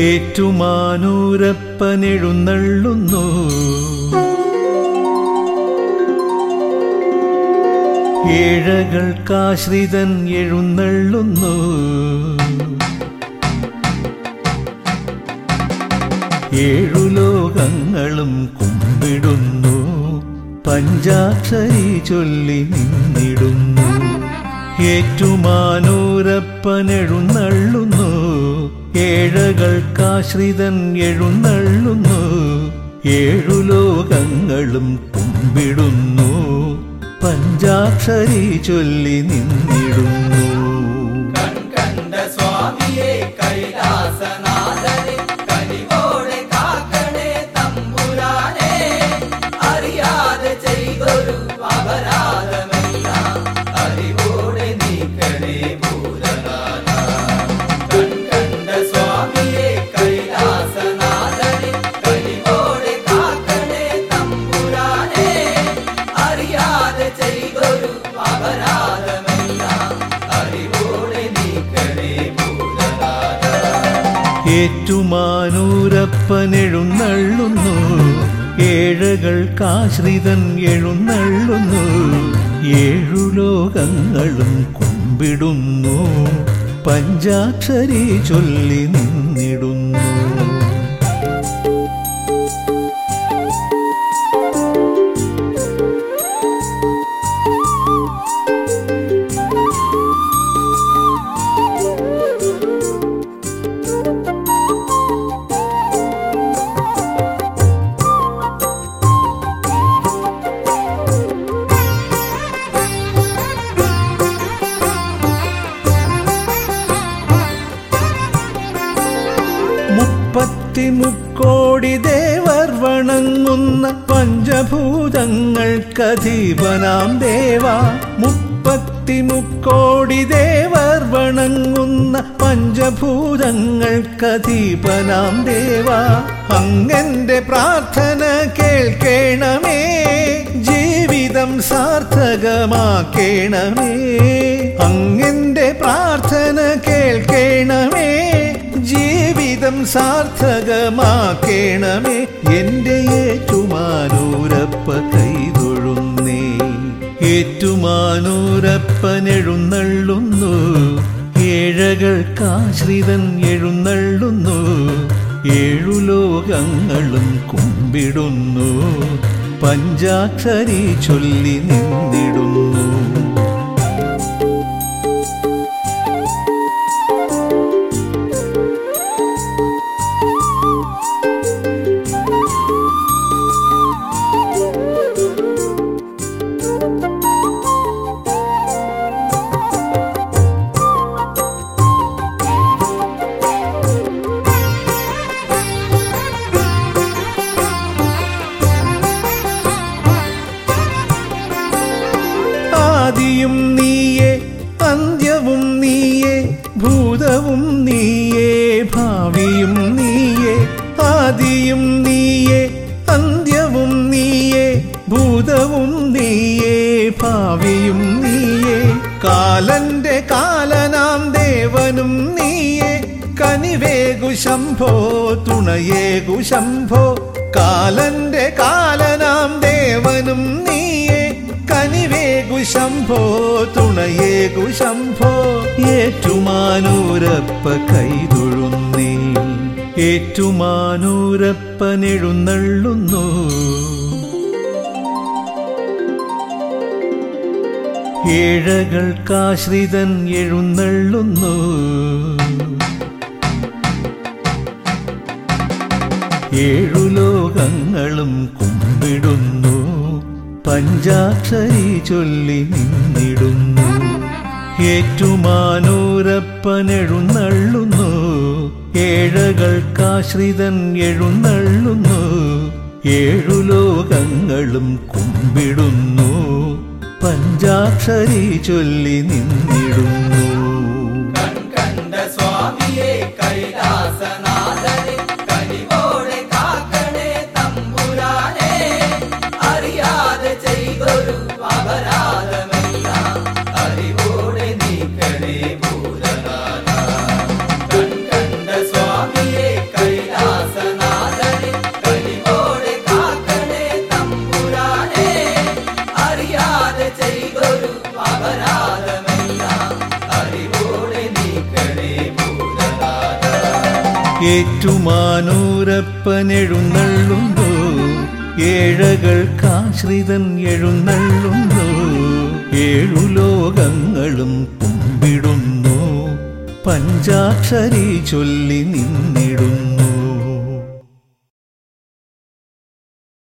ഏറ്റുമാനൂരപ്പനെഴുന്നള്ളുന്നു ഏഴകൾക്കാശ്രിതൻ എഴുന്നള്ളുന്നു ഏഴു ലോകങ്ങളും കുമ്പിടുന്നു പഞ്ചാക്ഷരി ചൊല്ലി നിന്നിടുന്നു ഏറ്റുമാനൂരപ്പനെഴുന്നള്ളുന്നു ഏഴകൾക്കാശ്രിതൻ എഴുന്നള്ളുന്നു ഏഴു ലോകങ്ങളും കുമ്പിടുന്നു പഞ്ചാക്ഷരി ചൊല്ലി നിന്നിടുന്നു കണ്ട സ്വാമിയെ കൈലാസനാഥനെ കനിവോടെ കാക്കണേ തമ്പുരാനെ അറിയാതെ ചെയ്തൊരു അപരാധമെല്ലാം അറിവോടെ നീക്കണേ ഭൂതനാഥ കണ്ട സ്വാമിയെ കൈലാസനാഥനെ കനിവോടെ കാക്കണേ തമ്പുരാനെ അറിയാതെ ചെയ്തൊരു അപരാധമെല്ലാം അറിവോടെ നീക്കണേ ഭൂതനാഥ ഏറ്റുമാനൂരപ്പനെഴുന്നള്ളുന്നു ഏഴകൾക്കാശ്രിതൻ എഴുന്നള്ളുന്നു ഏഴു ലോകങ്ങളും കുമ്പിടുന്നു പഞ്ചാക്ഷരി ചൊല്ലി നിന്നിടുന്നു മുപ്പത്തിമുക്കോടി ദേവർ വണങ്ങുന്ന പഞ്ചഭൂതങ്ങൾക്കധീപനാം ദേവ മുപ്പത്തിമുക്കോടി ദേവർ വണങ്ങുന്ന പഞ്ചഭൂതങ്ങൾക്കധീപനാം ദേവ അങ്ങന്റെ പ്രാർത്ഥന കേൾക്കേണമേ ജീവിതം സാർത്ഥകമാക്കേണമേ അങ്ങന്റെ പ്രാർത്ഥന കേൾക്കേണമേ ജീവിതം സാർത്ഥകമാക്കേണമേ എന്റെ ഏറ്റുമാനൂരപ്പ കൈതൊഴുന്നേ ഏറ്റുമാനൂരപ്പനെഴുന്നള്ളുന്നു ഏഴകൾക്കാശ്രിതൻ എഴുന്നള്ളുന്നു ഏഴു ലോകങ്ങളും കുമ്പിടുന്നു പഞ്ചാക്ഷരി ചൊല്ലി നിന്നിടുന്നു ആദിയും നീയേ അന്ത്യവും നീയേ ഭൂതവും നീയേ ഭാവിയും നീയേ ആദിയും നീയേ അന്ത്യവും നീയേ ഭൂതവും നീയേ ഭാവിയും നീയേ കാലന്റെ കാലനാം ദേവനും നീയേ കനിവേകു ശംഭോ തുണയേകു ശംഭോ കാലന്റെ കാലനാം ദേവനും നീയേ കനിവേകു ശംഭോ തുണയേകു ശംഭോ ഏറ്റുമാനൂരപ്പ കൈതൊഴുന്നേ ഏറ്റുമാനൂരപ്പനെഴുന്നള്ളുന്നു ഏഴകൾക്കാശ്രിതൻ എഴുന്നള്ളുന്നു ഏഴു ലോകങ്ങളും കുമ്പിടുന്നു പഞ്ചാക്ഷരി ചൊല്ലി നിന്നിടുന്നു ഏറ്റുമാനൂരപ്പനെഴുന്നള്ളുന്നു ഏഴകൾക്കാശ്രിതൻ എഴുന്നള്ളുന്നു ഏഴു ലോകങ്ങളും കുമ്പിടുന്നു പഞ്ചാക്ഷരി ചൊല്ലി നിന്നിടുന്നു കണ്ട സ്വാമിയെ കൈലാസനാഥനെ കനിവോടെ കാക്കണേ തമ്പുരാനെ അറിയാതെ ചെയ്തൊരു അപരാധമെല്ലാം അറിവോടെ നീക്കണേ ഭൂതനാഥ കണ്ട സ്വാമിയെ ഏറ്റുമാനൂരപ്പൻ എഴുന്നള്ളുന്നു ഏഴകൾക്കാശ്രിതൻ എഴുന്നള്ളുന്നു ഏഴു ലോകങ്ങളും കുമ്പിടുന്നു പഞ്ചാക്ഷരി ചൊല്ലി നിന്നിടുന്നു